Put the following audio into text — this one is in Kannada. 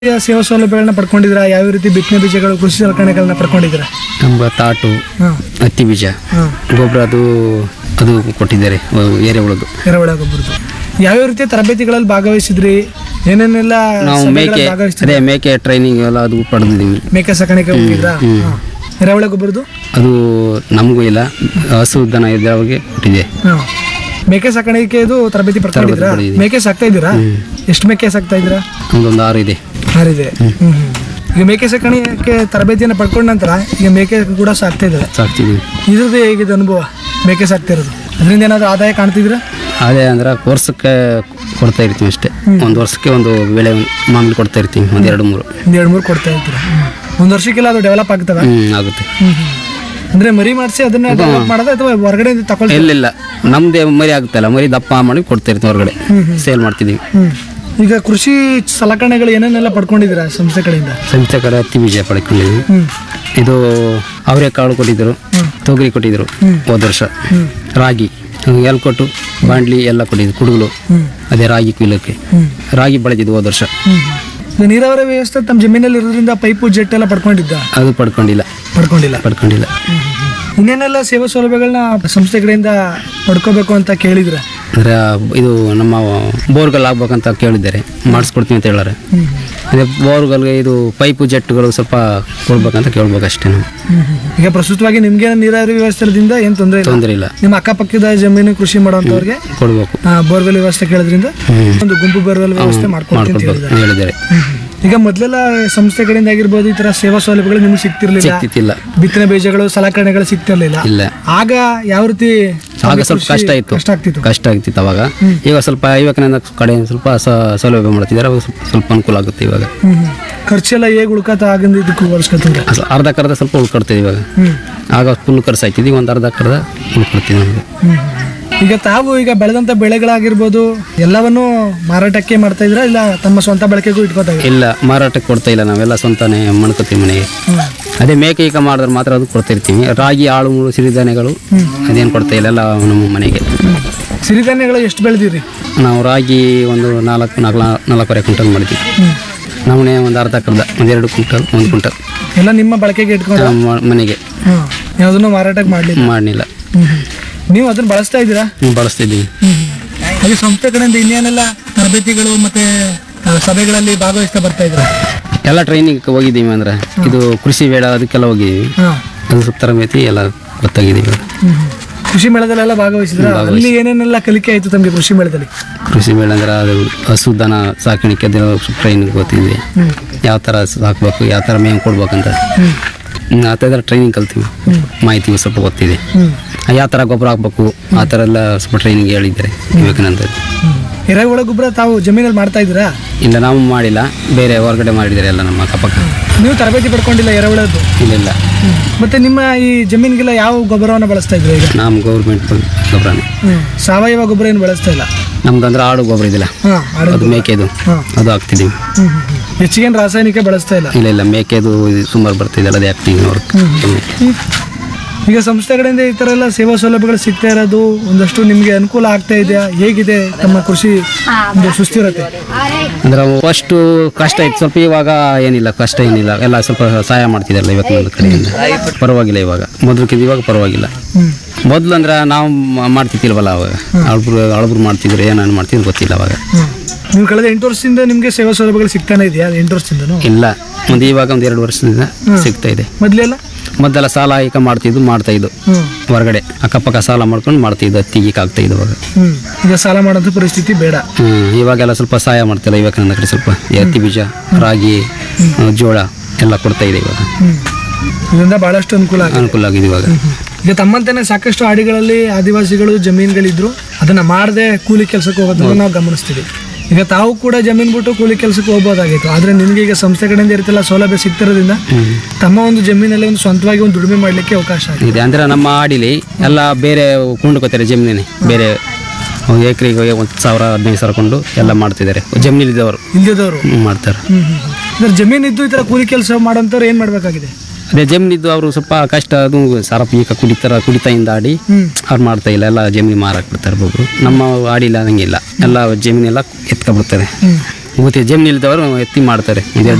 ಈಗ ಸೇವಾ ಸೌಲಭ್ಯಗಳನ್ನ ಪಡ್ಕೊಂಡಿದ್ದೀರಾ ಯಾವ ರೀತಿ ಬಿತ್ತನೆ ಬೀಜಗಳು ಕೃಷಿ ಸಲಕರಣೆಗಳನ್ನ ಪಡ್ಕೊಂಡಿದ್ದೀರಾ ನಮ್ಮ ತಾಟು ಹಾಂ ಹತ್ತಿ ಬೀಜ ಹಾಂ ಗೊಬ್ಬರ ಅದು ಅದು ಕೊಟ್ಟಿದ್ದಾರೆ ಎರೆಹುಳದು ಎರೆಹುಳ ಗೊಬ್ಬರದ್ದು ಯಾವ್ಯಾವ ರೀತಿಯ ತರಬೇತಿಗಳಲ್ಲಿ ಭಾಗವಹಿಸಿದ್ರಿ ಏನೇನೆಲ್ಲ ನಾವು ಸಭೆಗಳಲ್ಲಿ ಮೇಕೆ ಭಾಗವಹಿಸಿದ್ರಿ ಅದೇ ಮೇಕೆ ಟ್ರೈನಿಂಗ್ ಎಲ್ಲ ಅದು ಪಡೆದಿದ್ದೀವಿ ಮೇಕೆ ಸಾಕಾಣಿಕೆ ಹೋಗಿದ್ರಾ ಹಾಂ. ಎರೆಹುಳ ಗೊಬ್ಬರದ್ದು ಅದು ನಮಗೂ ಇಲ್ಲ ಹಸು ದನ ಇದ್ದವ್ರಿಗೆ ಕೊಟ್ಟಿದೆ ಹಾಂ ಮೇಕೆ ಸಾಕಾಣಿಕೆದು ತರಬೇತಿ ಪಡ್ಕೊಂಡಿದ್ರಾ ಪಡ್ಕೊಂಡಿದ್ದೀನಿ. ಮೇಕೆ ಸಾಕ್ತಾ ಇದ್ದೀರಾ ಎಷ್ಟು ಮೇಕೆ ಸಾಕ್ತಾ ಇದ್ದೀರಾ ಒಂದೊಂದು ಆರು ಇದೆ ಆರಿದೆ ಹ್ಮ್ ಹ್ಮ್. ಈಗ ಮೇಕೆ ಸಾಕಾಣಿಕೆ ತರಬೇತಿಯನ್ನು ಪಡ್ಕೊಂಡ ನಂತರ ಈಗ ಮೇಕೆ ಕೂಡ ಸಾಕ್ತಾ ಇದ್ದಾರೆ ಸಾಕ್ತಿದ್ದೀವಿ ಇದ್ರದ್ದು ಹೇಗಿದೆ ಅನುಭವ ಮೇಕೆ ಸಾಕ್ತಿರೋದು ಅದರಿಂದ ಏನಾದರೂ ಆದಾಯ ಕಾಣ್ತಿದ್ದೀರಾ ಅದೇ ಅಂದ್ರೆ ವರ್ಷಕ್ಕೆ ಕೊಡ್ತಾ ಇರ್ತೀವಿ ಅಷ್ಟೇ ಒಂದು ವರ್ಷಕ್ಕೆ ಒಂದು ಬೆಳೆ ಮಾಮೂಲಿ ಕೊಡ್ತಾ ಇರ್ತೀವಿ ಒಂದು ಎರಡು ಮೂರು ಒಂದು ಎರಡು ಮೂರು ಕೊಡ್ತಾ ಇರ್ತೀರಾ ಒಂದು ವರ್ಷಕ್ಕೆಲ್ಲ ಅದು ಡೆವಲಪ್ ಆಗ್ತವೆ ಹ್ಞೂ ಆಗುತ್ತೆ ಅಂದ್ರೆ ಮರಿ ಮಾಡಿಸಿ ಅದನ್ನ ಡೆವಲಪ್ ಮಾಡೋದು ಅಥವಾ ಹೊರಗಡೆ ತಗೊಳ್ತೀವಿ ಇಲ್ಲಿಲ್ಲ ನಮ್ಮದೇ ಮರಿ ಆಗುತ್ತಲ್ಲ ಮರಿ ದಪ್ಪ ಮಾಡಿ ಕೊಡ್ತಾ ಇರ್ತೀವಿ ಹೊರಗಡೆ ಸೇಲ್ ಮಾಡ್ತಿದ್ದೀವಿ ಹ್ಮ್ ಈಗ ಕೃಷಿ ಸಲಕರಣೆಗಳು ಏನೇನೆಲ್ಲ ಪಡ್ಕೊಂಡಿದ್ದೀರಾ ಸಂಸ್ಥೆ ಕಡೆಯಿಂದ ಸಂಸ್ಥೆ ಕಡೆ ಹತ್ತಿ ಬೀಜ ಪಡ್ಕೊಂಡಿದ್ದೀವಿ ಹ್ಮ್ ಇದು ಅವರೆಕಾಳು ಕೊಟ್ಟಿದ್ದರು ತೊಗರಿ ಕೊಟ್ಟಿದ್ದರು ಹೋದ ವರ್ಷ ರಾಗಿ ಎಲ್ಕೊಟ್ಟು ಬಾಂಡ್ಲಿ ಎಲ್ಲ ಕೊಟ್ಟಿದ್ರು ಕುಡುಗಲು ಹ್ಮ್ ಅದೇ ರಾಗಿ ಕುಯ್ಲಕ್ಕೆ ಹ್ಮ್ ರಾಗಿ ಬೆಳೆದಿದ್ದು ಹೋದ ವರ್ಷ ಹ್ಮ್ ಈಗ ನೀರಾವರಿ ವ್ಯವಸ್ಥೆ ತಮ್ಮ ಜಮೀನಲ್ಲಿ ಇರೋದ್ರಿಂದ ಪೈಪು ಜೆಟ್ ಎಲ್ಲ ಪಡ್ಕೊಂಡಿದ್ದ ಅದು ಪಡ್ಕೊಂಡಿಲ್ಲ ಪಡ್ಕೊಂಡಿಲ್ಲ ಪಡ್ಕೊಂಡಿಲ್ಲ ಇನ್ನೇನೆಲ್ಲ ಸೇವಾ ಸೌಲಭ್ಯಗಳನ್ನ ಸಂಸ್ಥೆ ಕಡೆಯಿಂದ ಪಡ್ಕೋಬೇಕು ಅಂತ ಕೇಳಿದ್ರೆ ಅಂದರೆ ಇದು ನಮ್ಮ ಬೋರ್ಗಲ್ ಆಗ್ಬೇಕಂತ ಕೇಳಿದ್ದಾರೆ ಮಾಡಿಸ್ಕೊಡ್ತೀವಿ ಅಂತ ಹೇಳಾರೆ ಅದೇ ಬೋರ್ಗಲ್ಗೆ ಇದು ಪೈಪು ಜೆಟ್ಗಳು ಸ್ವಲ್ಪ ಕೊಡ್ಬೇಕಂತ ಕೇಳ್ಬೇಕಷ್ಟೇ ನಾವು ಈಗ ಪ್ರಸ್ತುತವಾಗಿ ನಿಮ್ಗೆ ನೀರಾವರಿ ವ್ಯವಸ್ಥೆದಿಂದ ಏನು ತೊಂದರೆ ಇಲ್ಲ ತೊಂದರೆ ಇಲ್ಲ ನಿಮ್ಮ ಅಕ್ಕಪಕ್ಕದ ಜಮೀನು ಕೃಷಿ ಮಾಡುವಂತವ್ರಿಗೆ ಕೊಡಬೇಕು ಬೋರ್ವೆಲ್ ವ್ಯವಸ್ಥೆ ಕೇಳೋದ್ರಿಂದ ಹ್ಞೂ ಒಂದು ಗುಂಪು ಬೋರ್ವೆಲ್ ವ್ಯವಸ್ಥೆ ಮಾಡ್ಕೊಡ್ತೀನಿ ಅಂತ ಮಾಡ್ಕೊಡ್ಬೇಕು ಹೇಳಿದ್ದಾರೆ ಹೇಳಿದ್ದಾರೆ ಈಗ ಮೊದಲೆಲ್ಲ ಸಂಸ್ಥೆ ಕಡೆಯಿಂದ ಆಗಿರ್ಬೋದು ಈ ತರ ಸೇವಾ ಸೌಲಭ್ಯಗಳು ನಿಮ್ಗೆ ಸಿಗ್ತಿರ್ಲಿಲ್ಲ ಸಿಕ್ತಿತ್ತಿಲ್ಲ ಬಿತ್ತನೆ ಬೀಜಗಳು ಸಲಕರಣೆಗಳು ಸಿಗ್ತಿರ್ಲಿಲ್ಲ ಇಲ್ಲ ಆಗ ಯಾವ ರೀತಿ ಆಗ ಸ್ವಲ್ಪ ಕಷ್ಟ ಇತ್ತು ಕಷ್ಟ ಆಗ್ತಿತ್ತು ಕಷ್ಟ ಆಗ್ತಿತ್ತು ಅವಾಗ ಈಗ ಸ್ವಲ್ಪ ಯುವಕನಿಂದ ಕಡೆ ಸ್ವಲ್ಪ ಸ- ಸೌಲಭ್ಯ ಮಾಡ್ತಿದ್ದಾರೆ ಅವಾಗ ಸ್ವಲ್ಪ ಸ್ವಲ್ಪ ಅನುಕೂಲ ಆಗುತ್ತೆ ಇವಾಗ ಹ್ಮ್ ಹ್ಮ್. ಖರ್ಚೆಲ್ಲ ಹೇಗೆ ಉಳ್ಕತ ಆಗಿಂದ ಇದಕ್ಕೂ ಹೋಲಿಸ್ಕೊತಿದ್ರೆ ಅಸ- ಅರ್ಧಕ್ಕರ್ಧ ಸ್ವಲ್ಪ ಉಳ್ಕೊಡ್ತೀವಿ ಇವಾಗ ಹ್ಮ್ ಆಗ ಫುಲ್ ಖರ್ಚು ಆಯ್ತಿದ್ವಿ ಒಂದು ಅರ್ಧಕ್ಕರ್ಧ ಉಳ್ಕೊಡ್ತೀವಿ ನಮಗೆ ಹ್ಮ್. ಈಗ ತಾವು ಈಗ ಬೆಳೆದಂತ ಬೆಳೆಗಳಾಗಿರ್ಬೋದು ಎಲ್ಲವನ್ನೂ ಮಾರಾಟಕ್ಕೆ ಮಾಡ್ತಾ ಇದ್ರ ಇಲ್ಲ ತಮ್ಮ ಸ್ವಂತ ಬಳಕೆಗೂ ಇಟ್ಕೋತಾ ಇದ್ದೀರಾ? ಇಲ್ಲ ಮಾರಾಟಕ್ಕೆ ಕೊಡ್ತಾ ಇಲ್ಲ ನಾವೆಲ್ಲ ಸ್ವಂತನೇ ಮಣ್ಕೋತೀವಿ ಮನೆಗೆ ಹ್ಮ್ ಅದೇ ಮೇಕೆ ಈಗ ಮಾಡಿದ್ರೆ ಮಾತ್ರ ಅದು ಕೊಡ್ತಾ ಇರ್ತೀವಿ ರಾಗಿ ಆಳು ಮುಳು ಸಿರಿಧಾನ್ಯಗಳು ಅದೇನು ಕೊಡ್ತಾ ಇಲ್ಲ ಎಲ್ಲ ನಮ್ಮ ಮನೆಗೆ ಸಿರಿಧಾನ್ಯಗಳು ಎಷ್ಟು ಬೆಳೆದಿರಿ ನಾವು ರಾಗಿ ಒಂದು ನಾಲ್ಕು ನಾಲ್ಕು ನಾಲ್ಕೂವರೆ ಕ್ವಿಂಟಲ್ ಮಾಡಿದ್ವಿ ಹ್ಮ್ ನಮ್ಮನೆ ಒಂದು ಅರ್ಧ ಕರ್ಧ ಒಂದೆರಡು ಕ್ವಿಂಟಲ್ ಒಂದು ಕ್ವಿಂಟಲ್ ಎಲ್ಲ ನಿಮ್ಮ ಬಳಕೆಗೆ ಇಟ್ಕೊಂಡು ನಮ್ಮ ಮನೆಗೆ ಹ್ಮ್ ಯಾವುದನ್ನು ಮಾರಾಟಕ್ಕೆ ಮಾಡಲಿಲ್ಲ ಮಾಡಲಿಲ್ಲ ಹ್ಮ್ ಹ್ಮ್. ನೀವು ಅದನ್ನ ಬಳಸ್ತಾ ಇದ್ದೀರಾ ಬಳಸ್ತಿದ್ದೀವಿ ಹ್ಮ್ ಹ್ಮ್. ಹಾಗೆ ಸಂಸ್ಥೆ ಕಡೆಯಿಂದ ಇನ್ನೇನೆಲ್ಲ ತರಬೇತಿಗಳು ಮತ್ತೆ ಆ, ಸಭೆಗಳಲ್ಲಿ ಭಾಗವಹಿಸ್ತಾ ಬರ್ತಾ ಇದ್ದೀರಾ ಎಲ್ಲ ಟ್ರೈನಿಂಗ್ ಹೋಗಿದ್ದೀವಿ ಅಂದ್ರೆ ಇದು ಕೃಷಿ ಬೇಡ ಅದಕ್ಕೆಲ್ಲ ಹೋಗಿದ್ದೀವಿ ಹಾಂ ಅದು ಸ್ವಲ್ಪ ತರಬೇತಿ ಎಲ್ಲ ಗೊತ್ತಾಗಿದ್ದೀವಿ ಹ್ಮ್ ಹ್ಮ್. ಕೃಷಿ ಮೇಳದಲ್ಲೆಲ್ಲ ಭಾಗವಹಿಸಿದ್ರ ಅಲ್ಲಿ ಏನೇನೆಲ್ಲ ಕಲಿಕೆ ಆಯ್ತು ತಮಗೆ ಕೃಷಿ ಮೇಳದಲ್ಲಿ ಕೃಷಿ ಬೇಡ ಅಂದ್ರೆ ಅದು ಹಸು ದನ ಸಾಕಾಣಿಕೆ ಅದೆಲ್ಲ ಸ್ವಲ್ಪ ಟ್ರೈನಿಂಗ್ ಗೊತ್ತಿದ್ವಿ ಹ್ಮ್ ಯಾವ ಥರ ಸಾಕ್ಬೇಕು ಯಾವ ಥರ ಮೇವು ಕೊಡ್ಬೇಕಂತ ಹ್ಮ್ ಹ್ಮ್, ಆ ಥರ ಟ್ರೈನಿಂಗ್ ಕಲ್ತೀವಿ ಮಾಹಿತಿ ಸ್ವಲ್ಪ ಗೊತ್ತಿದೆ ಹ್ಮ್ ಯಾವ ಥರ ಗೊಬ್ಬರ ಹಾಕ್ಬೇಕು ಆ ಥರ ಎಲ್ಲ ಸ್ವಲ್ಪ ಟ್ರೈನಿಂಗ್ ಹೇಳಿದ್ದಾರೆ ವಿವೇಕಾನಂದ ಹ್ಮ್. ಎರೆಹುಳ ಗೊಬ್ಬರ ತಾವು ಜಮೀನಲ್ಲಿ ಮಾಡ್ತಾ ಇದ್ದೀರಾ ಇಲ್ಲ ನಾವು ಮಾಡಿಲ್ಲ ಬೇರೆ ಹೊರಗಡೆ ಮಾಡಿದ್ದಾರೆ ಎಲ್ಲ ನಮ್ಮ ಅಕ್ಕಪಕ್ಕ ನೀವು ತರಬೇತಿ ಪಡ್ಕೊಂಡಿಲ್ಲ ಎರೆಹುಳದ್ದು ಇಲ್ಲ ಇಲ್ಲ ಮತ್ತೆ ನಿಮ್ಮ ಈ ಜಮೀನಿಗೆಲ್ಲ ಯಾವ ಗೊಬ್ಬರವನ್ನು ಬಳಸ್ತಾ ಇದ್ರು ಈಗ ನಮ್ಮ ಗೌರ್ಮೆಂಟ್ ಗೊಬ್ಬರನೇ ಹ್ಮ್. ಸಾವಯವ ಗೊಬ್ಬರ ಏನು ಬಳಸ್ತಾ ಇಲ್ಲ ನಮ್ದು ಅಂದ್ರೆ ಆಡು ಗೊಬ್ಬರ ಇದಿಲ್ಲ ಹಾಂ ಅದು ಮೇಕೆದು ಹಾಂ ಅದು ಹಾಕ್ತಿದ್ದೀವಿ ಹೆಚ್ಚಿಗೇನು ರಾಸಾಯನಿಕ ಬಳಸ್ತಾ ಇಲ್ಲ ಇಲ್ಲ ಇಲ್ಲ ಮೇಕೆದು ಇದು ಸುಮಾರು ಬರ್ತಿದ್ದಲ್ಲ ಅದು ಹಾಕ್ತೀವಿ ಅವ್ರು ಈಗ ಸಂಸ್ಥೆ ಕಡೆಯಿಂದ ಈ ಥರ ಎಲ್ಲ ಸೇವಾ ಸೌಲಭ್ಯಗಳು ಸಿಗ್ತಾ ಇರೋದು ಒಂದಷ್ಟು ನಿಮಗೆ ಅನುಕೂಲ ಆಗ್ತಾ ಇದೆಯಾ ಹೇಗಿದೆ ತಮ್ಮ ಕೃಷಿ ಒಂದು ಸುಸ್ಥಿರತೆ ಅಂದ್ರೆ ಫಸ್ಟು ಕಷ್ಟ ಇತ್ತು ಸ್ವಲ್ಪ ಇವಾಗ ಏನಿಲ್ಲ ಕಷ್ಟ ಏನಿಲ್ಲ ಎಲ್ಲ ಸ್ವಲ್ಪ ಸಹಾಯ ಮಾಡ್ತಿದ್ದಾರಲ್ಲ ಇವತ್ತು ನನ್ನ ಕಡೆಯಿಂದ ಪರವಾಗಿಲ್ಲ ಇವಾಗ ಮೊದಲಕ್ಕಿಂತ ಇವಾಗ ಪರವಾಗಿಲ್ಲ ಹ್ಮ್ ಮೊದಲು ಅಂದ್ರೆ ನಾವು ಮ- ಮಾಡ್ತಿತ್ತಿಲ್ವಲ್ಲ ಅವಾಗ ಅಳಬ್ರು ಅಳಬ್ರು ಮಾಡ್ತಿದ್ರು ಏನೇನು ಮಾಡ್ತಿದ್ರು ಗೊತ್ತಿಲ್ಲ ಅವಾಗ ಹ್ಮ್. ನೀವು ಕಳೆದ ಎಂಟು ವರ್ಷದಿಂದ ನಿಮಗೆ ಸೇವಾ ಸೌಲಭ್ಯಗಳು ಸಿಗ್ತಾನೆ ಇದೆಯಾ ಎಂಟು ವರ್ಷದಿಂದನೂ ಇಲ್ಲ ಒಂದು ಇವಾಗ ಒಂದು ಎರಡು ವರ್ಷದಿಂದ ಸಿಗ್ತಾ ಇದೆ ಮೊದಲೆಲ್ಲ ಮೊದಲೆಲ್ಲ ಸಾಲ ಈಗ ಮಾಡ್ತಿದ್ದು ಮಾಡ್ತಾ ಇದ್ದು ಹ್ಮ್ ಹೊರಗಡೆ ಅಕ್ಕಪಕ್ಕ ಸಾಲ ಮಾಡ್ಕೊಂಡು ಮಾಡ್ತಿದ್ದು ಹತ್ತಿಗೆ ಆಗ್ತಾ ಇದ್ದು ಅವಾಗ ಹ್ಮ್ ಈಗ ಸಾಲ ಮಾಡೋಂಥ ಪರಿಸ್ಥಿತಿ ಬೇಡ ಹ್ಮ್, ಇವಾಗೆಲ್ಲ ಸ್ವಲ್ಪ ಸಹಾಯ ಮಾಡ್ತಿಲ್ಲ ಇವಾಗ ನನ್ನ ಕಡೆ ಸ್ವಲ್ಪ ಈ ಹತ್ತಿ ಬೀಜ ರಾಗಿ ಆ, ಜೋಳ ಎಲ್ಲ ಕೊಡ್ತಾ ಇದೆ ಇವಾಗ ಹ್ಮ್ ಇದರಿಂದ ಬಹಳಷ್ಟು ಅನುಕೂಲ ಆಗಿದೆ ಅನುಕೂಲ ಆಗಿದೆ ಇವಾಗ ಈಗ ತಮ್ಮಂತೆನೆ ಸಾಕಷ್ಟು ಹಾಡಿಗಳಲ್ಲಿ ಆದಿವಾಸಿಗಳು ಜಮೀನುಗಳಿದ್ರು ಅದನ್ನ ಮಾಡದೆ ಕೂಲಿ ಕೆಲಸಕ್ಕೆ ಹೋಗೋದನ್ನ ನಾವು ಗಮನಿಸ್ತೀವಿ ಈಗ ತಾವು ಕೂಡ ಜಮೀನು ಬಿಟ್ಟು ಕೂಲಿ ಕೆಲಸಕ್ಕೆ ಹೋಗ್ಬೋದಾಗಿತ್ತು ಆದ್ರೆ ನಿಮಗೆ ಈಗ ಸಂಸ್ಥೆ ಕಡೆಯಿಂದ ಇರ್ತಿಲ್ಲ ಸೌಲಭ್ಯ ಸಿಗ್ತಿರೋದ್ರಿಂದ ತಮ್ಮ ಒಂದು ಜಮೀನಲ್ಲಿ ಒಂದು ಸ್ವಂತವಾಗಿ ಒಂದು ದುಡಿಮೆ ಮಾಡ್ಲಿಕ್ಕೆ ಅವಕಾಶ ಆಗಿದೆ ಇದೆ ಅಂದ್ರೆ ನಮ್ಮ ಆಡಿಲಿ ಎಲ್ಲ ಬೇರೆ ಕೊಂಡ್ಕೋತಾರೆ ಜಮೀನೇ ಬೇರೆ ಒಂದು ಎಕರೆಗೆ ಒಂದು ಸಾವಿರ ಹದಿನೈದು ಸಾವಿರ ಕೊಂಡು ಎಲ್ಲ ಮಾಡ್ತಿದ್ದಾರೆ ಜಮೀನಿದ್ದವರು ಇಲ್ಲದವರು ಮಾಡ್ತಾರೆ ಹ್ಮ್ ಹ್ಮ್ ಅಂದ್ರೆ ಜಮೀನು ಇದ್ದು ಈ ತರ ಕೂಲಿ ಕೆಲಸ ಮಾಡೋಂಥವ್ರು ಏನ್ ಮಾಡ್ಬೇಕಾಗಿದೆ ಅದೇ ಜಮೀನಿದ್ದು ಅವರು ಸ್ವಲ್ಪ ಕಷ್ಟ ಅದು ಸರಪ್ ಈಗ ಕುಡಿತಾರ ಕುಡಿತಾಯಿಂದ ಆಡಿ ಹ್ಮ್ ಅವ್ರು ಮಾಡ್ತಾ ಇಲ್ಲ ಎಲ್ಲ ಜಮೀನು ಮಾರಾಕ್ ಬಿಡ್ತಾರೆ ಒಬ್ಬೊಬ್ರು ನಮ್ಮ ಆಡಿಲ್ಲ ಹಂಗಿಲ್ಲ ಎಲ್ಲ ಜಮೀನೆಲ್ಲ ಎತ್ಕೊಬಿಡ್ತಾರೆ ಹ್ಮ್ ಗೊತ್ತಿದೆ ಜಮೀನು ಇಲ್ದವರು ಎತ್ತಿ ಮಾಡ್ತಾರೆ ಇದೆ